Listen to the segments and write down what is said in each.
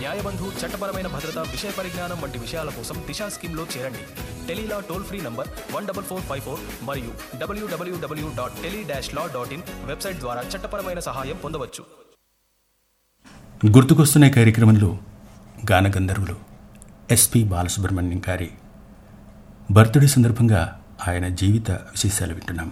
న్యాయబంధు చట్టపరమైన భద్రత విషయ పరిజ్ఞానం వంటి విషయాల కోసం దిశా స్కీమ్లో చేరండి Tele Law toll free number one double four five four మరియు WWW dot tele dash law dot in website ద్వారా చట్టపరమైన సహాయం పొందవచ్చు గుర్తుకొస్తున్న ఈ కార్యక్రమంలో గానగంధర్వులు ఎస్పి బాలసుబ్రహ్మణ్యం గారి బర్త్డే సందర్భంగా ఆయన జీవిత విశేషాలు వింటున్నాం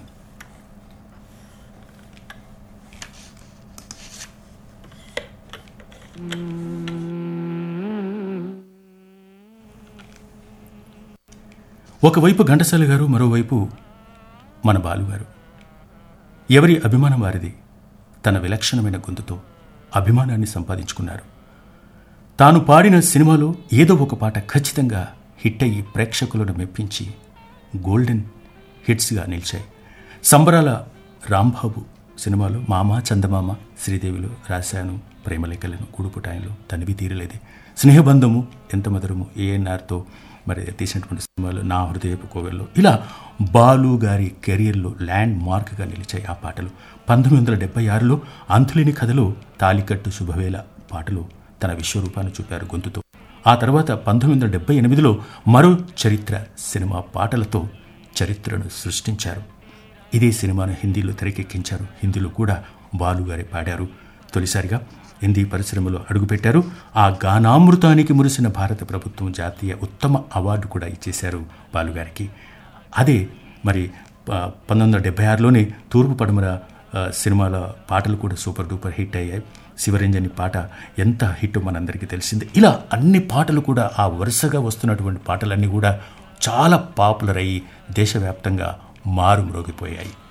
ఒకవైపు ఘంటసాల గారు మరోవైపు మన బాలుగారు ఎవరి అభిమానం వారిది తన విలక్షణమైన గొంతుతో అభిమానాన్ని సంపాదించుకున్నారు తాను పాడిన సినిమాలో ఏదో ఒక పాట ఖచ్చితంగా హిట్ అయ్యి ప్రేక్షకులను మెప్పించి గోల్డెన్ హిట్స్గా నిలిచాయి సంబరాల రాంబాబు సినిమాలో మామ చందమామ శ్రీదేవిలో రాశాను ప్రేమలేఖలను కూడుపుటాయంలో తనివి తీరలేదే స్నేహబంధము ఎంత మధురము ఏఎన్ఆర్తో మరి తీసినటువంటి సినిమాలు నా హృదయపు కోవెల్లో ఇలా బాలు గారి కెరియర్లో ల్యాండ్ మార్క్గా నిలిచాయి ఆ పాటలు పంతొమ్మిది వందల డెబ్బై ఆరులో అంతులేని కథలో తాలికట్టు శుభవేళ పాటలు తన విశ్వరూపాన్ని చూపారు గొంతుతో ఆ తర్వాత పంతొమ్మిది వందల డెబ్బై ఎనిమిదిలో మరో చరిత్ర సినిమా పాటలతో చరిత్రను సృష్టించారు ఇదే సినిమాను హిందీలో తెరకెక్కించారు హిందీలో కూడా బాలుగారే పాడారు తొలిసారిగా హిందీ పరిశ్రమలో అడుగుపెట్టారు ఆ గానామృతానికి మురిసిన భారత ప్రభుత్వం జాతీయ ఉత్తమ అవార్డు కూడా ఇచ్చేశారు బాలుగారికి అదే మరి ప- పంతొమ్మిది వందల డెబ్బై ఆరులోనే తూర్పు పడమర ఆ, సినిమాల పాటలు కూడా సూపర్ డూపర్ హిట్ అయ్యాయి శివరంజని పాట ఎంత హిట్ మనందరికీ తెలిసిందే ఇలా అన్ని పాటలు కూడా ఆ వరుసగా వస్తున్నటువంటి పాటలన్నీ కూడా చాలా పాపులర్ అయ్యి దేశవ్యాప్తంగా మారుమ్రోగిపోయాయి